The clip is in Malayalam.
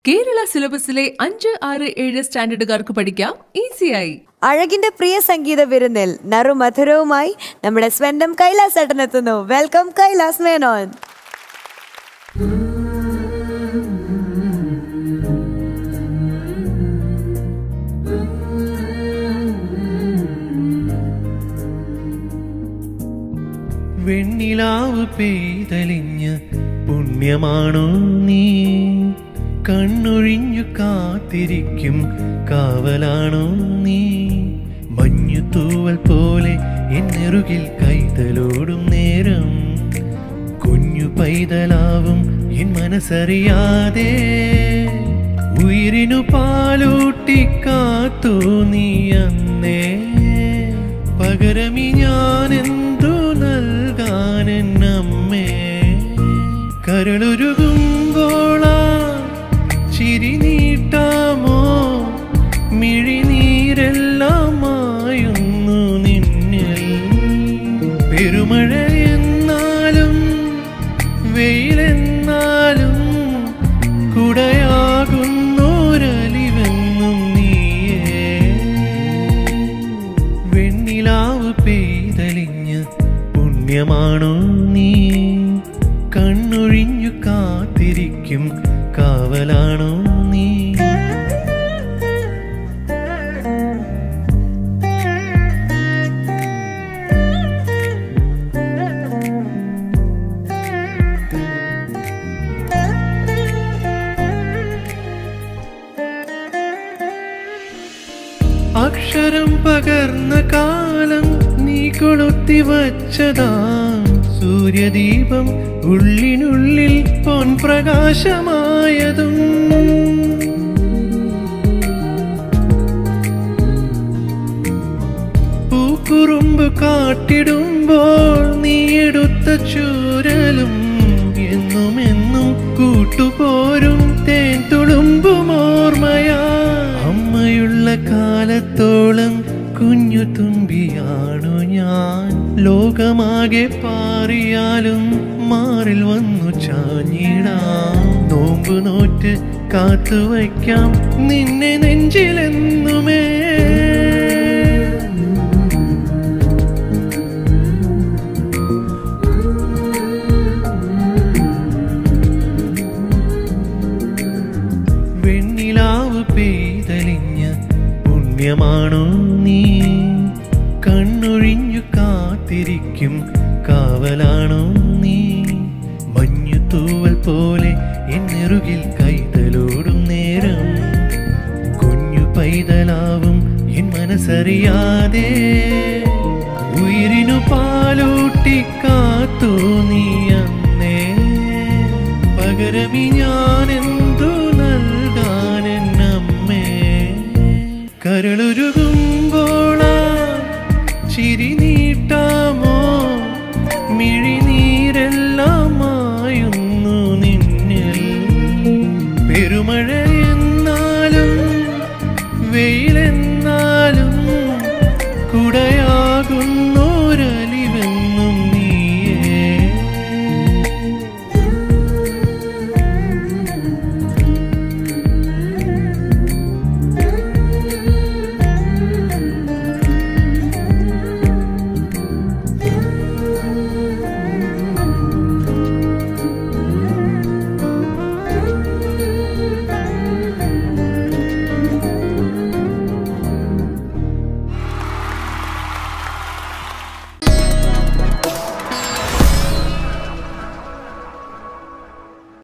കേരള സിലബസിലെ അഞ്ച് ആറ് ഏഴ് സ്റ്റാൻഡേർഡുകാർക്ക് പഠിക്കാം ഈസിയായി അഴകിന്റെ പ്രിയ സംഗീത വിരുന്നിൽ നറുമധുരവുമായി നമ്മുടെ സ്വന്തം കൈലാസ് ഏട്ടൻ എത്തുന്നു വെൽക്കം കൈലാസ് മേനോൻ വെണ്ണിലാവ് പെയ്തലിഞ്ഞ പുണ്യമാണോ നീ കണ്ണൊഴിഞ്ഞു കാത്തിരിക്കും കാവലാണോ നീ മഞ്ഞു തൂവൽ പോലെ എന്നെറുകിൽ കൈതലോടും നേരം കുഞ്ഞു പൈതലാവും എൻ മനസ്സറിയാതെ ഉയിരിനു പാലൂട്ടി കാത്തു നീ അന്നേ പകരമി ഞാൻ എന്തു നൽകാൻ എന്നമ്മേ കരളുരുകുമ്പോളാ ചിരി നീട്ടാമോ മിഴിനീരെല്ലാം മായുന്നു നിന്നിൽ പെരുമഴ എന്നാലും വെയിലെന്നാലും കുടയാകുന്നോരലിവെന്നും നീയേ വെണ്ണിലാവ് പെയ്തലിഞ്ഞ പുണ്യമാണോ നീ കണ്ണൊഴിഞ്ഞു കാത്തിരിക്കും കാവലാണോ നീ അക്ഷരം പകർന്ന കാലം നീ കൊളുത്തി വച്ചതാ സൂര്യദീപം ഉള്ളിനുള്ളിൽ പൊൻപ്രകാശമായതും പൂക്കുറുമ്പ് കാട്ടിടുമ്പോൾ നീ എടുത്ത ചൂരലും എന്നും എന്നും കൂട്ടുപോരും തേൻ തുളുമ്പും ഓർമ്മയാ അമ്മയുള്ള കാലത്തോളം കുഞ്ഞു തുമ്പിയാണു ഞാൻ ലോകമാകെ പാറിയാലും മാറിൽ വന്നു ചാഞ്ഞിടാം നോമ്പ് നോറ്റ് കാത്തുവയ്ക്കാം നിന്നെ നെഞ്ചിലെന്നുമേ വെണ്ണിലാവ് പെയ്തലിഞ്ഞ പുണ്യമാണോ നീ കണ്ണൊഴിഞ്ഞു കാത്തിരിക്കും കാവലാണോ നീ മഞ്ഞു തൂവൽ പോലെ എന്നെറുകിൽ കൈതലോടും നേരം കുഞ്ഞു പൈതലാവും എൻ മനസ്സറിയാതെ ഉയിരിനു പാലൂട്ടി കാത്തു നീ അന്നേ പകരമി ഞാൻ എന്തു നൽകാൻ എന്നമ്മേ കരളുരുകുമ്പോളാ ചിരി നീട്ടാമോ മിഴിനീരെല്ലാം മായുന്നു നിന്നിൽ പെരുമഴ